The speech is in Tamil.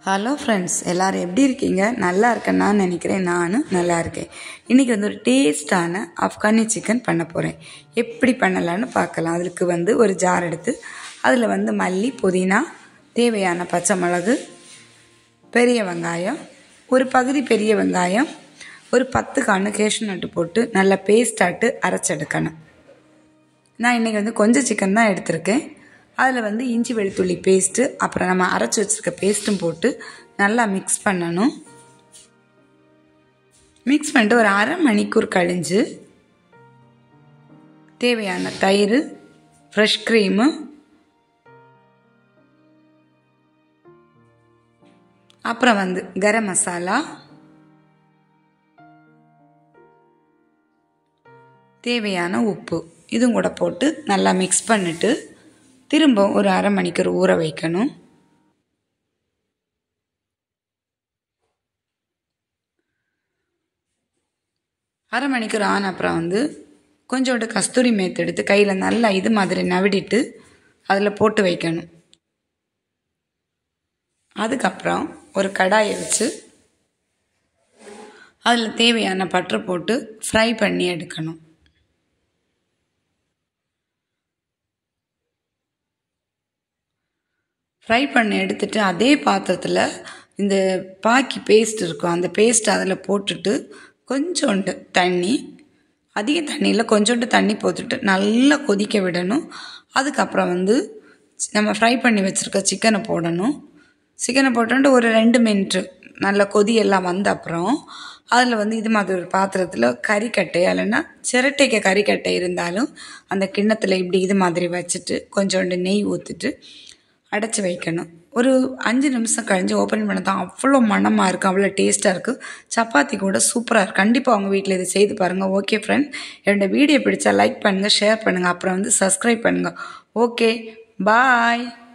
ஹலோ ஃப்ரெண்ட்ஸ் எல்லோரும் எப்படி இருக்கீங்க நல்லா இருக்கேன்னு நான் நினைக்கிறேன் நானும் நல்லா இருக்கேன் இன்றைக்கி வந்து ஒரு டேஸ்டான ஆப்கானி சிக்கன் பண்ண போகிறேன் எப்படி பண்ணலான்னு பார்க்கலாம் அதுக்கு வந்து ஒரு ஜார் எடுத்து அதில் வந்து மல்லி புதினா தேவையான பச்சை மிளகு பெரிய வெங்காயம் ஒரு பகுதி பெரிய வெங்காயம் ஒரு பத்து காணு கேஷ்யூ நட்டு போட்டு நல்லா பேஸ்டாட்டு அரைச்செடுக்கணும் நான் இன்றைக்கி வந்து கொஞ்சம் சிக்கன் தான் எடுத்திருக்கேன் அதில் வந்து இஞ்சி வெளுத்துள்ளி பேஸ்ட்டு அப்புறம் நம்ம அரைச்சி வச்சுருக்க பேஸ்ட்டும் போட்டு நல்லா மிக்ஸ் பண்ணணும் மிக்ஸ் பண்ணிட்டு ஒரு அரை மணிக்கூர் கழிஞ்சு தேவையான தயிர் ஃப்ரெஷ் க்ரீமு அப்புறம் வந்து கரம் மசாலா தேவையான உப்பு இதுவும் கூட போட்டு நல்லா மிக்ஸ் பண்ணிவிட்டு திரும்ப ஒரு அரை மணிக்கூர் ஊற வைக்கணும் அரை மணிக்கூர் ஆன அப்புறம் வந்து கொஞ்சோண்டு கஸ்தூரி மேத்து எடுத்து கையில் நல்லா இது மாதிரி நவிடிட்டு அதில் போட்டு வைக்கணும் அதுக்கப்புறம் ஒரு கடாயை வச்சு அதில் தேவையான பட்டரை போட்டு ஃப்ரை பண்ணி எடுக்கணும் ஃப்ரை பண்ணி எடுத்துட்டு அதே பாத்திரத்தில் இந்த பாக்கி பேஸ்ட் இருக்கும் அந்த பேஸ்ட் அதில் போட்டுட்டு கொஞ்சோண்டு தண்ணி அதிக தண்ணியில் கொஞ்சோண்டு தண்ணி போட்டுட்டு நல்லா கொதிக்க விடணும் அதுக்கப்புறம் வந்து நம்ம ஃப்ரை பண்ணி வச்சுருக்க சிக்கனை போடணும் சிக்கனை போட்டுட்டு ஒரு ரெண்டு மினிட்டு நல்ல கொதியெல்லாம் வந்த அப்புறம் அதில் வந்து இது மாதிரி ஒரு பாத்திரத்தில் கறிக்கட்டை இல்லைன்னா சிரட்டைக்கு கறிக்கட்டை இருந்தாலும் அந்த கிண்ணத்தில் இப்படி இது மாதிரி வச்சுட்டு கொஞ்சோண்டு நெய் ஊற்றிட்டு அடைச்சி வைக்கணும் ஒரு அஞ்சு நிமிஷம் கழிஞ்சு ஓப்பன் பண்ண தான் அவ்வளோ மணமாக இருக்குது அவ்வளோ டேஸ்ட்டாக இருக்குது சப்பாத்தி கூட சூப்பராக இருக்குது கண்டிப்பாக அவங்க வீட்டில் இதை செய்து பாருங்கள் ஓகே ஃப்ரெண்ட் என்னோட வீடியோ பிடிச்சா லைக் பண்ணுங்கள் ஷேர் பண்ணுங்கள் அப்புறம் வந்து சப்ஸ்கிரைப் பண்ணுங்கள் ஓகே பாய்